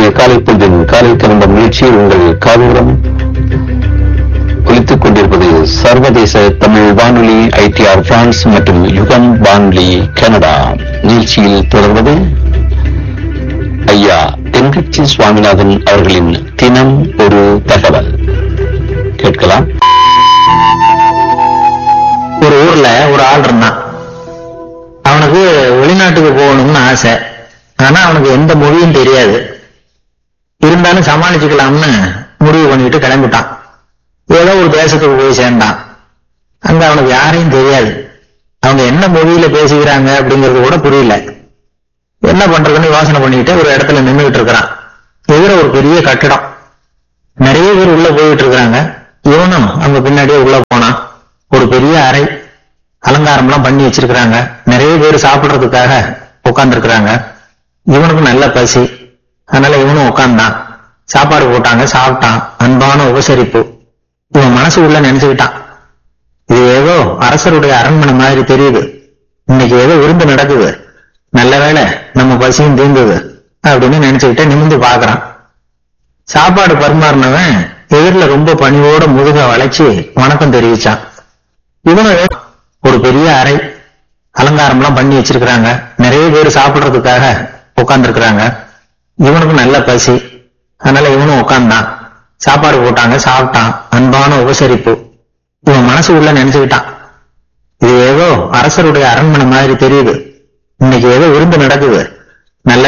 இனிய காலை பொழுதின் காலை கிளம்ப முயற்சியில் உங்கள் காவிரம் ஒலித்துக் கொண்டிருப்பது சர்வதேச தமிழ் வானொலி ஐடிஆர் பிரான்ஸ் மற்றும் யுகம் வானொலி கனடா நிகழ்ச்சியில் தொடர்வது ஐயா தென்கட்சி சுவாமிநாதன் அவர்களின் தினம் ஒரு தகவல் கேட்கலாம் ஒரு ஊர்ல ஒரு ஆள் இருந்தான் அவனுக்கு வெளிநாட்டுக்கு போகணும்னு ஆசை ஆனா அவனுக்கு எந்த மொழியும் தெரியாது இருந்தாலும் சமாளிச்சுக்கலாம்னு முடிவு பண்ணிட்டு கிளம்பிட்டான் ஏதோ ஒரு தேசத்துக்கு போய் சேர்ந்தான் அங்க அவனுக்கு யாரையும் தெரியாது அவங்க என்ன மொழியில பேசிக்கிறாங்க அப்படிங்கறது கூட புரியல என்ன பண்றதுன்னு யோசனை பண்ணிட்டு ஒரு இடத்துல நின்றுகிட்டு இருக்கிறான் எதிர ஒரு பெரிய கட்டிடம் நிறைய பேர் உள்ள போயிட்டு இருக்காங்க இவனும் அவங்க பின்னாடியே உள்ள போனான் ஒரு பெரிய அறை அலங்காரம் எல்லாம் பண்ணி வச்சிருக்கிறாங்க நிறைய பேர் சாப்பிடுறதுக்காக உட்கார்ந்து இருக்கிறாங்க இவனுக்கு நல்ல பசி அதனால இவனும் உட்கார்ந்தான் சாப்பாடு போட்டாங்க சாப்பிட்டான் அன்பான உபசரிப்பு இவன் மனசு உள்ள நினைச்சுக்கிட்டான் இது ஏதோ அரசருடைய அரண்மனை மாதிரி தெரியுது இன்னைக்கு ஏதோ விருந்து நடக்குது நல்ல வேளை நம்ம பசியும் தீர்ந்தது அப்படின்னு நினைச்சுக்கிட்டே நிமிந்து பாக்குறான் சாப்பாடு பரிமாறினவன் எதிரில ரொம்ப பணிவோட முதுக வளைச்சு வணக்கம் தெரிவிச்சான் இவனும் ஒரு பெரிய அறை அலங்காரம் எல்லாம் பண்ணி வச்சிருக்கிறாங்க நிறைய பேர் சாப்பிடுறதுக்காக உட்கார்ந்து இருக்கிறாங்க இவனுக்கு நல்ல பசி அதனால இவனும் உட்கார்ந்தான் சாப்பாடு போட்டாங்க சாப்பிட்டான் அன்பான உபசரிப்பு இவன் மனசு உள்ள நினைச்சுக்கிட்டான் இது ஏதோ அரசருடைய அரண்மனை மாதிரி தெரியுது இன்னைக்கு ஏதோ விருந்து நடக்குது